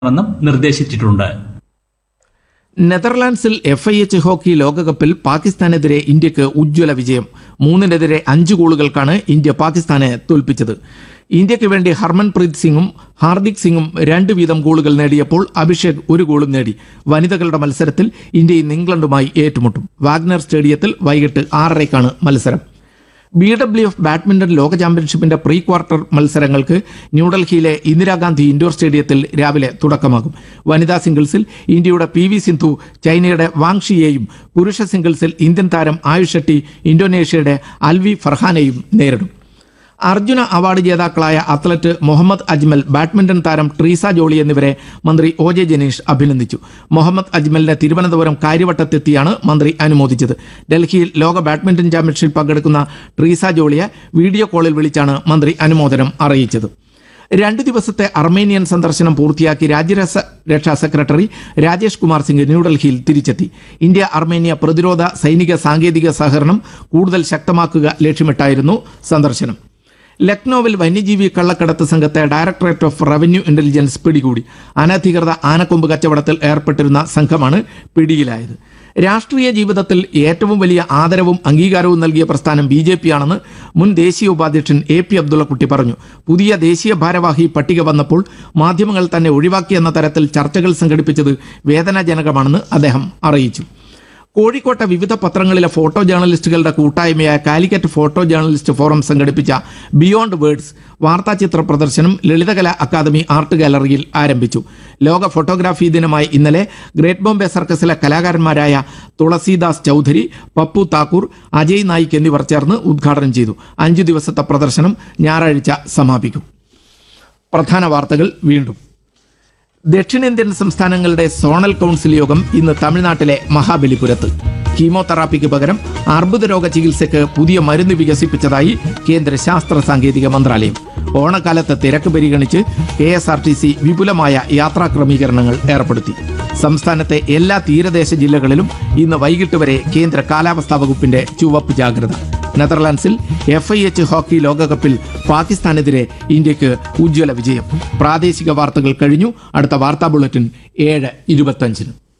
ണെന്നും നിർദ്ദേശിച്ചിട്ടുണ്ട് നെതർലാൻഡ്സിൽ എഫ് ഐ എച്ച് ഹോക്കി ലോകകപ്പിൽ പാകിസ്ഥാനെതിരെ ഇന്ത്യക്ക് ഉജ്ജ്വല വിജയം മൂന്നിനെതിരെ അഞ്ച് ഗോളുകൾക്കാണ് ഇന്ത്യ പാകിസ്ഥാനെ തോൽപ്പിച്ചത് ഇന്ത്യക്ക് വേണ്ടി ഹർമൻപ്രീത് സിംഗും ഹാർദിക് സിംഗും രണ്ട് വീതം ഗോളുകൾ നേടിയപ്പോൾ അഭിഷേക് ഒരു ഗോളും നേടി വനിതകളുടെ മത്സരത്തിൽ ഇന്ത്യ ഇന്ന് ഇംഗ്ലണ്ടുമായി ഏറ്റുമുട്ടും വാഗ്നർ സ്റ്റേഡിയത്തിൽ വൈകിട്ട് ആറരയ്ക്കാണ് മത്സരം ബി ഡബ്ല്യു എഫ് ബാഡ്മിന്റൺ ലോക ചാമ്പ്യൻഷിപ്പിന്റെ പ്രീ ക്വാർട്ടർ മത്സരങ്ങൾക്ക് ന്യൂഡൽഹിയിലെ ഇന്ദിരാഗാന്ധി ഇൻഡോർ സ്റ്റേഡിയത്തിൽ രാവിലെ തുടക്കമാകും വനിതാ സിംഗിൾസിൽ ഇന്ത്യയുടെ പി വി സിന്ധു ചൈനയുടെ വാങ് ഷിയെയും പുരുഷ സിംഗിൾസിൽ ഇന്ത്യൻ താരം ആയുഷ് ഷെട്ടി ഇന്തോനേഷ്യയുടെ അൽവി ഫർഹാനെയും നേരിടും അർജുന അവാർഡ് ജേതാക്കളായ അത്ലറ്റ് മുഹമ്മദ് അജ്മൽ ബാഡ്മിന്റൺ താരം ട്രീസ ജോളി എന്നിവരെ മന്ത്രി ഒ ജെ ജനീഷ് അഭിനന്ദിച്ചു മുഹമ്മദ് അജ്മലിനെ തിരുവനന്തപുരം കാര്യവട്ടത്തെത്തിയാണ് മന്ത്രി അനുമോദിച്ചത് ഡൽഹിയിൽ ലോക ബാഡ്മിന്റൺ ചാമ്പ്യൻഷിപ്പിൽ പങ്കെടുക്കുന്ന ട്രീസ ജോളിയെ വീഡിയോ കോളിൽ വിളിച്ചാണ് മന്ത്രി അനുമോദനം അറിയിച്ചത് രണ്ട് ദിവസത്തെ അർമേനിയൻ സന്ദർശനം പൂർത്തിയാക്കി രാജ്യരക്ഷ രക്ഷാ സെക്രട്ടറി രാജേഷ് കുമാർ സിംഗ് ന്യൂഡൽഹിയിൽ തിരിച്ചെത്തി ഇന്ത്യ അർമേനിയ പ്രതിരോധ സൈനിക സാങ്കേതിക സഹകരണം കൂടുതൽ ശക്തമാക്കുക ലക്ഷ്യമിട്ടായിരുന്നു സന്ദർശനം ലക്നൌവിൽ വന്യജീവി കള്ളക്കടത്ത് സംഘത്തെ ഡയറക്ടറേറ്റ് ഓഫ് റവന്യൂ ഇന്റലിജൻസ് പിടികൂടി അനധികൃത ആനക്കൊമ്പ് കച്ചവടത്തിൽ ഏർപ്പെട്ടിരുന്ന സംഘമാണ് പിടിയിലായത് രാഷ്ട്രീയ ജീവിതത്തിൽ ഏറ്റവും വലിയ ആദരവും അംഗീകാരവും നൽകിയ പ്രസ്ഥാനം ബി ജെ പി ആണെന്ന് മുൻ ദേശീയ ഉപാധ്യക്ഷൻ എ പി അബ്ദുള്ളക്കുട്ടി പറഞ്ഞു പുതിയ ദേശീയ ഭാരവാഹി പട്ടിക വന്നപ്പോൾ മാധ്യമങ്ങൾ തന്നെ ഒഴിവാക്കിയെന്ന തരത്തിൽ ചർച്ചകൾ സംഘടിപ്പിച്ചത് വേദനാജനകമാണെന്ന് അദ്ദേഹം അറിയിച്ചു കോഴിക്കോട്ടെ വിവിധ പത്രങ്ങളിലെ ഫോട്ടോ ജേർണലിസ്റ്റുകളുടെ കൂട്ടായ്മയായ കാലിക്കറ്റ് ഫോട്ടോ ജേർണലിസ്റ്റ് ഫോറം സംഘടിപ്പിച്ച ബിയോണ്ട് വേർഡ്സ് വാർത്താചിത്ര പ്രദർശനം ലളിതകല അക്കാദമി ആർട്ട് ഗാലറിയിൽ ആരംഭിച്ചു ലോക ഫോട്ടോഗ്രാഫി ദിനമായ ഇന്നലെ ഗ്രേറ്റ് ബോംബെ സർക്കസിലെ കലാകാരന്മാരായ തുളസീദാസ് ചൗധരി പപ്പു താക്കൂർ അജയ് നായിക് എന്നിവർ ചേർന്ന് ഉദ്ഘാടനം ചെയ്തു അഞ്ചു ദിവസത്തെ പ്രദർശനം ഞായറാഴ്ച സമാപിക്കും പ്രധാന വാർത്തകൾ വീണ്ടും ദക്ഷിണേന്ത്യൻ സംസ്ഥാനങ്ങളുടെ സോണൽ കൗൺസിൽ യോഗം ഇന്ന് തമിഴ്നാട്ടിലെ മഹാബലിപുരത്ത് കീമോതെറാപ്പിക്ക് പകരം അർബുദ രോഗ ചികിത്സയ്ക്ക് പുതിയ മരുന്ന് വികസിപ്പിച്ചതായി കേന്ദ്ര ശാസ്ത്ര സാങ്കേതിക മന്ത്രാലയം ഓണക്കാലത്തെ തിരക്ക് പരിഗണിച്ച് K S R T C വിപുലമായ യാത്രാ ക്രമീകരണങ്ങൾ ഏർപ്പെടുത്തി സംസ്ഥാനത്തെ എല്ലാ തീരദേശ ജില്ലകളിലും ഇന്ന് വൈകിട്ട് വരെ കേന്ദ്ര കാലാവസ്ഥാ വകുപ്പിന്റെ ചുവപ്പ് ജാഗ്രത നെതർലാൻഡ്സിൽ എഫ് ഐ എച്ച് ഹോക്കി ലോകകപ്പിൽ പാകിസ്ഥാനെതിരെ ഇന്ത്യക്ക് ഉജ്ജ്വല വിജയം പ്രാദേശിക വാർത്തകൾ കഴിഞ്ഞു അടുത്ത വാർത്താ ബുള്ളറ്റിൻ ഏഴ് ഇരുപത്തഞ്ചിന്